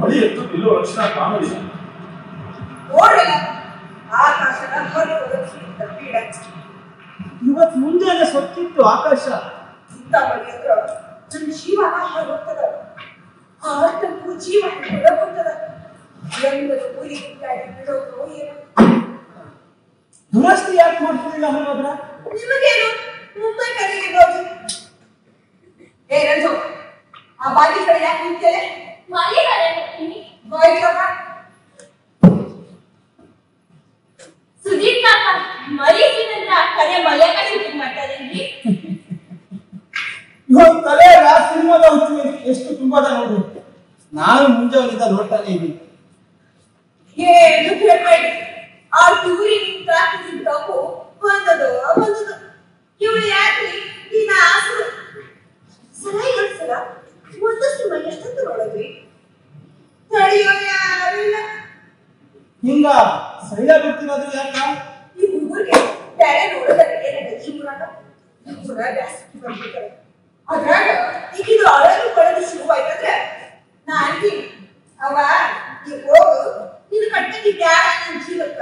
ಮಳಿ ಎತ್ತು ನಿಲ್ಲೋ ಲಕ್ಷಣ ಕಾಣೋದಿಲ್ಲ ನೋಡ್ರಲ್ಲ ಆಕಾಶದ ಹೊರಗೆ ಒದಗಿಸಿದ ಪೀಡ ಇವತ್ತು ಮುಂಜಾನೆ ಸೊತ್ತಿತ್ತು ಆಕಾಶ ಇಂಥ ಮಳಿ ಅಂದ್ರ ನನ್ನ ಜೀವನ ಹೋಗ್ತದ ಆರ್ತಕ್ಕೂ ಜೀವ ಹೊರಗೋಗ್ತದ ಎಲ್ಲರೂ ಊರಿಗೆ ಗಾಡಿ ಬಿಡೋದು ಏನೋ ದುರಸ್ತಿ ಯಾಕೆ ಮಾಡ್ತಿಲ್ಲ ಹಾಗಾದ್ರ ನಿಮಗೇನು ಮುಂಬೈ ಕಡೆಗೆ ಹೋಗಿ ಏ ರಂಜು ಆ ಬಾಗಿ ಕಡೆ ಯಾಕೆ ನಿಂತೇನೆ ಮಳೆಗಾಲ ಬರ್ತೀನಿ ಬಾಯಿ ಕಡೆ ಸುದೀಪ್ ಕಾಕ ಮರಿ ಸಿಗಂದ್ರ ಕರೆ ಮಳೆಯಾಗ ಶೂಟಿಂಗ್ ಮಾಡ್ತಾರೇನ್ರಿ ಇವತ್ತು ತಲೆ ಆ ಸಿನಿಮಾದ ಹುಚ್ಚು ಎಷ್ಟು ತುಂಬಾದ ನೋಡಿ ನಾನು ಮುಂಜಾನೆಯಿಂದ ನೋಡ್ತಾನೆ ಇದ್ದೀನಿ ಏನು ಕೇಳ್ಬೇಡಿ ಆ ಟೂರಿ ನಿಂತ ನಿಂತವು ಬಂದದು ಬಂದದು ಇವಳು ಯಾಕ್ರಿ ದಿನ ಆಸರು ಸಲ ಎರಡು ಸಲ ಒಂದಷ್ಟು ಮನೆ ಎಷ್ಟಂತ ನೋಡಿದ್ರಿ ತಡೆಯೋ ಯಾರು ಇಲ್ಲ ಹಿಂಗ ಸೈಡ ಬಿಡ್ತಿರೋದು ಯಾಕ ಈ ಹುಡುಗರಿಗೆ ಬ್ಯಾರೆ ನೋಡೋದಕ್ಕೆ ಏನಾಗ ಜೀವನ ಜೀವನ ಜಾಸ್ತಿ ಬಂದ್ಬಿಡ್ತಾರೆ ಅದ್ರಾಗ ಈಗ ಇದು ಅಳಲು ಬಳಲು ಶುರುವಾಯ್ತಂದ್ರೆ ನಾ ಅಂತೀನಿ ಅವ ಈ ಹೋಗು ನಿನ್ನ ಕಟ್ಟಕ್ಕೆ ಬ್ಯಾಡ ನನ್ನ ಜೀವಕ್ಕ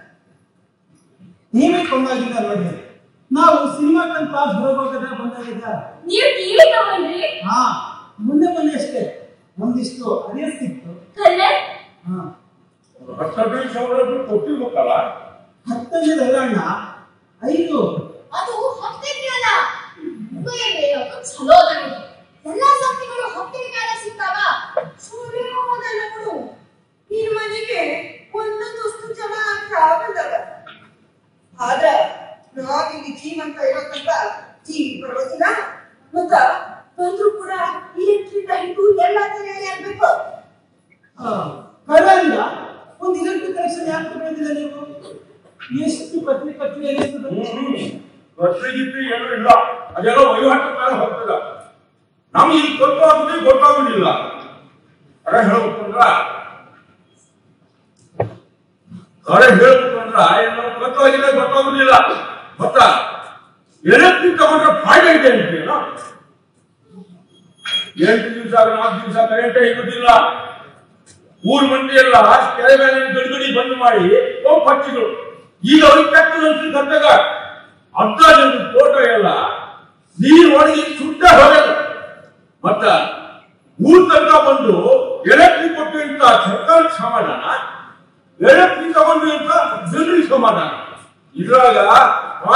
ನೀವೇ ಕೊಂಡಾಗಿದ್ದ ನೋಡ್ರಿ ನಾವು ಸಿನಿಮಾಕ್ಕಂತ ಬರೋವಾಗ ಬಂದಾಗಿದ್ದ ನೀವ್ ಟಿವಿ ತಗೊಂಡ್ರಿ ಹಾ ಮೊನ್ನೆ ಮೊನ್ನೆ ಅಷ್ಟೇ ಒಂದಿಷ್ಟು ಅದೇ ಸಿಕ್ತು ಕಲರ್ ಹಾ ಹತ್ತದೈದು ಸಾವಿರ ರೂಪಾಯಿ ಕೊಟ್ಟಿರ್ಬೇಕಲ್ಲ ಹತ್ತನೇದು ಅಲ್ಲ ಐದು ಅದು ಹತ್ತಿಗೆ ಅಲ್ಲ ಉಪಯೋಗ ಚಲೋ ಅದ ನೋಡಿ ಎಲ್ಲಾ ಸಂತಿಗಳು ಹತ್ತಿಗೆ ಕಾಲ ಸಿಗ್ತಾವ ಸೂರ್ಯನು ಹೋದಲ್ಲ ನೋಡು ನಿನ್ ಮನೆಗೆ ಒಂದೊಂದು ವಸ್ತು ಜನ ಆಗ್ತಾವಲ್ಲ ಆದ್ರ ನಾವಿಲ್ಲಿ ಜೀವಂತ ಇರೋತಂತ ಟಿವಿ ಬರೋದಿಲ್ಲ ಮತ್ತ ಬಂದ್ರು ಕೂಡ ಇಲೆಕ್ಟ್ರಿಕ್ ಹಿಡಿದು ಎಲ್ಲ ತಲೆಯಲ್ಲಿ ಆಗ್ಬೇಕು ಕರೆಯಿಂದ ಒಂದು ಇಲೆಕ್ಟ್ರಿಕ್ ಕನೆಕ್ಷನ್ ಯಾಕೆ ತಗೊಂಡಿಲ್ಲ ನೀವು ಎಷ್ಟು ಕತ್ರಿ ಕತ್ರಿ ಅನಿಸ್ತದೆ ರಸ್ತೆ ಗಿಟ್ಟಿ ಏನೂ ಇಲ್ಲ ಅದೆಲ್ಲ ವಹಿವಾಟು ಮೇಲೆ ಹೋಗ್ತದ ನಮ್ಗೆ ಈಗ ಗೊತ್ತಾಗುದೇ ಗೊತ್ತಾಗುದಿಲ್ಲ ಅರೆ ಹೇಳ್ಬೇಕಂದ್ರ ಅರೆ ಹೇಳ್ಬೇಕಂದ್ರ ಏನು ಗೊತ್ತಾಗಿದೆ ಗೊತ್ತಾಗುದಿಲ್ಲ ಗೊತ್ತಾ ಎಲೆಕ್ಟ್ರಿಕ್ ತಗೊಂಡ್ರೆ ಫಾಯ್ದೆ ಇದೆ ಅಂತೀನ ಎಂಟು ದಿವಸ ನಾಲ್ಕು ದಿವಸ ಕರೆಂಟೇ ಇರುವುದಿಲ್ಲ ಊರ್ ಮಂದಿ ಎಲ್ಲ ಕೆರೆ ಮೇಲೆ ಗಡಿಗಡಿ ಬಂದ್ ಮಾಡಿ ಹೋಗ್ ಹಚ್ಚಿದ್ರು ಈಗ ಅವ್ರಿಗೆ ಕೆಟ್ಟದಂತ ಕರ್ನಾಗ ಅರ್ಧ ಜನದ ಫೋಟೋ ಎಲ್ಲ ನೀರು ಒಣಗಿ ಸುಟ್ಟ ಹೋಗಲ್ಲ ಮತ್ತ ಊರ್ ತನಕ ಬಂದು ಎಲೆಕ್ಟ್ರಿಕ್ ಕೊಟ್ಟು ಅಂತ ಸರ್ಕಾರಕ್ಕೆ ಸಮಾಧಾನ ಎಲೆಕ್ಟ್ರಿಕ್ ತಗೊಂಡು ಅಂತ ಜನರಿಗೆ ಸಮಾಧಾನ ಇದ್ರಾಗ